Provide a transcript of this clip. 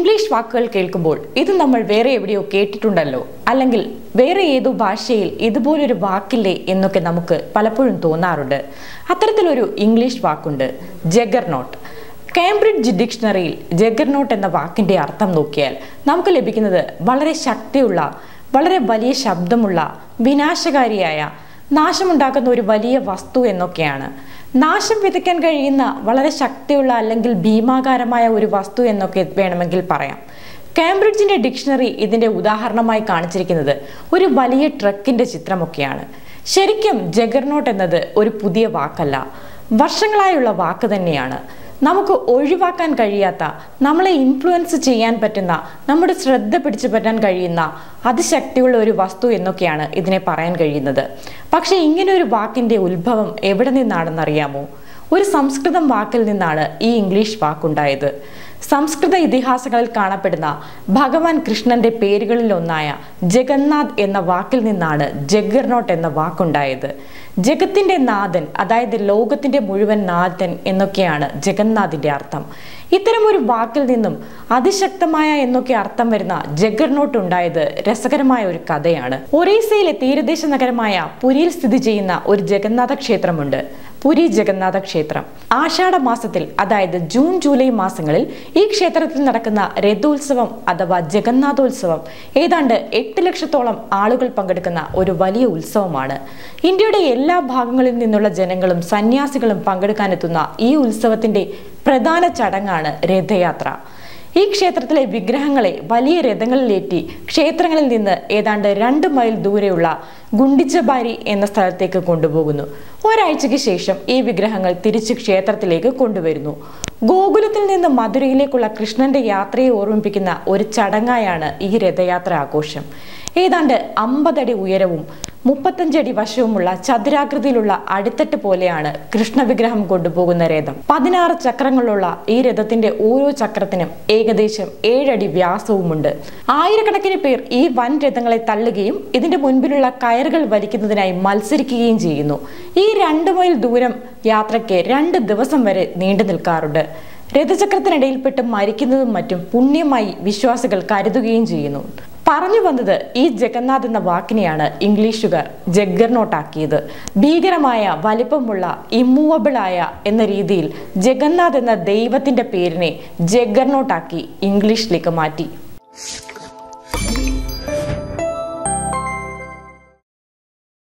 English വാക്കുകൾ കേൾക്കുമ്പോൾ ഇത് നമ്മൾ വേറെ എവിടെയോ കേട്ടിട്ടുണ്ടല്ലോ അല്ലെങ്കിൽ വേറെ ഏതോ ഭാഷയിൽ ഇതുപോലൊരു വാക്കില്ലേ എന്നൊക്കെ നമുക്ക് പലപ്പോഴും തോന്നാറുണ്ട് അത്തരത്തിലൊരു ഇംഗ്ലീഷ് വാക്കുണ്ട് ജഗർനോട്ട് കേംബ്രിഡ്ജ് ഡിക്ഷണറിയിൽ ജഗർനോട്ട് എന്ന വാക്കിന്റെ അർത്ഥം നോക്കിയാൽ നമുക്ക് ലഭിക്കുന്നത് വളരെ ശക്തിയുള്ള വളരെ വലിയ ശബ്ദമുള്ള വിനാശകാരിയായ നാശമുണ്ടാക്കുന്ന ഒരു വലിയ വസ്തു എന്നൊക്കെയാണ് നാശം വിതയ്ക്കാൻ കഴിയുന്ന വളരെ ശക്തിയുള്ള അല്ലെങ്കിൽ ഭീമാകാരമായ ഒരു വസ്തു എന്നൊക്കെ വേണമെങ്കിൽ പറയാം കാംബ്രിഡ്ജിന്റെ ഡിക്ഷണറി ഇതിന്റെ ഉദാഹരണമായി കാണിച്ചിരിക്കുന്നത് ഒരു വലിയ ട്രക്കിന്റെ ചിത്രമൊക്കെയാണ് ശരിക്കും ജഗർനോട്ട് എന്നത് ഒരു പുതിയ വാക്കല്ല വർഷങ്ങളായുള്ള വാക്ക് തന്നെയാണ് നമുക്ക് ഒഴിവാക്കാൻ കഴിയാത്ത നമ്മളെ ഇൻഫ്ലുവൻസ് ചെയ്യാൻ പറ്റുന്ന നമ്മുടെ ശ്രദ്ധ പിടിച്ചു പറ്റാൻ കഴിയുന്ന അതിശക്തിയുള്ള ഒരു വസ്തു എന്നൊക്കെയാണ് ഇതിനെ പറയാൻ കഴിയുന്നത് പക്ഷേ ഇങ്ങനെ ഒരു വാക്കിന്റെ ഉത്ഭവം എവിടെ നിന്നാണെന്നറിയാമോ ഒരു സംസ്കൃതം വാക്കിൽ നിന്നാണ് ഈ ഇംഗ്ലീഷ് വാക്കുണ്ടായത് സംസ്കൃത ഇതിഹാസങ്ങളിൽ കാണപ്പെടുന്ന ഭഗവാൻ കൃഷ്ണന്റെ പേരുകളിൽ ഒന്നായ ജഗന്നാഥ് എന്ന വാക്കിൽ നിന്നാണ് ജഗർനോട്ട് എന്ന വാക്കുണ്ടായത് ജഗത്തിന്റെ നാഥൻ അതായത് ലോകത്തിന്റെ മുഴുവൻ നാഥൻ എന്നൊക്കെയാണ് ജഗന്നാഥിന്റെ അർത്ഥം ഇത്തരം ഒരു വാക്കിൽ നിന്നും അതിശക്തമായ എന്നൊക്കെ അർത്ഥം വരുന്ന ജഗർനോട്ട് ഉണ്ടായത് രസകരമായ ഒരു കഥയാണ് ഒറീസയിലെ തീരദേശ നഗരമായ പുരിയിൽ സ്ഥിതി ചെയ്യുന്ന ഒരു ജഗന്നാഥ ക്ഷേത്രമുണ്ട് പുരി ജഗന്നാഥ ക്ഷേത്രം ആഷാഢ മാസത്തിൽ അതായത് ജൂൺ ജൂലൈ മാസങ്ങളിൽ ഈ ക്ഷേത്രത്തിൽ നടക്കുന്ന രഥോത്സവം അഥവാ ജഗന്നാഥോത്സവം ഏതാണ്ട് എട്ട് ലക്ഷത്തോളം ആളുകൾ പങ്കെടുക്കുന്ന ഒരു വലിയ ഉത്സവമാണ് ഇന്ത്യയുടെ എല്ലാ ഭാഗങ്ങളിൽ നിന്നുള്ള ജനങ്ങളും സന്യാസികളും പങ്കെടുക്കാനെത്തുന്ന ഈ ഉത്സവത്തിന്റെ പ്രധാന ചടങ്ങാണ് രഥയാത്ര ഈ ക്ഷേത്രത്തിലെ വിഗ്രഹങ്ങളെ വലിയ രഥങ്ങളിലേറ്റി ക്ഷേത്രങ്ങളിൽ നിന്ന് ഏതാണ്ട് രണ്ട് മൈൽ ദൂരെയുള്ള ഗുണ്ടിച്ചബാരി എന്ന സ്ഥലത്തേക്ക് കൊണ്ടുപോകുന്നു ഒരാഴ്ചയ്ക്ക് ശേഷം ഈ വിഗ്രഹങ്ങൾ തിരിച്ച് ക്ഷേത്രത്തിലേക്ക് കൊണ്ടുവരുന്നു ഗോകുലത്തിൽ നിന്ന് മധുരയിലേക്കുള്ള കൃഷ്ണന്റെ യാത്രയെ ഓർമ്മിപ്പിക്കുന്ന ഒരു ചടങ്ങായാണ് ഈ രഥയാത്ര ആഘോഷം ഏതാണ്ട് അമ്പതടി ഉയരവും മുപ്പത്തഞ്ചടി വശവുമുള്ള ചതുരാകൃതിയിലുള്ള അടിത്തട്ട് പോലെയാണ് കൃഷ്ണ വിഗ്രഹം കൊണ്ടുപോകുന്ന രഥം പതിനാറ് ചക്രങ്ങളുള്ള ഈ രഥത്തിന്റെ ഓരോ ചക്രത്തിനും ഏകദേശം ഏഴടി വ്യാസവുമുണ്ട് ആയിരക്കണക്കിന് പേർ ഈ വൻ രഥങ്ങളെ തള്ളുകയും ഇതിന്റെ മുൻപിലുള്ള കയറുകൾ വലിക്കുന്നതിനായി മത്സരിക്കുകയും ചെയ്യുന്നു ഈ രണ്ട് മൈൽ ദൂരം യാത്രയ്ക്ക് രണ്ട് ദിവസം വരെ നീണ്ടു നിൽക്കാറുണ്ട് രഥചക്രത്തിനിടയിൽപ്പെട്ട് മരിക്കുന്നതും മറ്റും പുണ്യമായി വിശ്വാസികൾ കരുതുകയും ചെയ്യുന്നു പറഞ്ഞു വന്നത് ഈ ജഗന്നാഥ് എന്ന വാക്കിനെയാണ് ഇംഗ്ലീഷുകാർ ജഗ്ഗർനോട്ടാക്കിയത് ഭീകരമായ വലിപ്പമുള്ള ഇമ്മൂവബിളായ എന്ന രീതിയിൽ ജഗന്നാഥ് എന്ന ദൈവത്തിന്റെ പേരിനെ ജഗ്ഗർനോട്ടാക്കി ഇംഗ്ലീഷിലേക്ക് മാറ്റി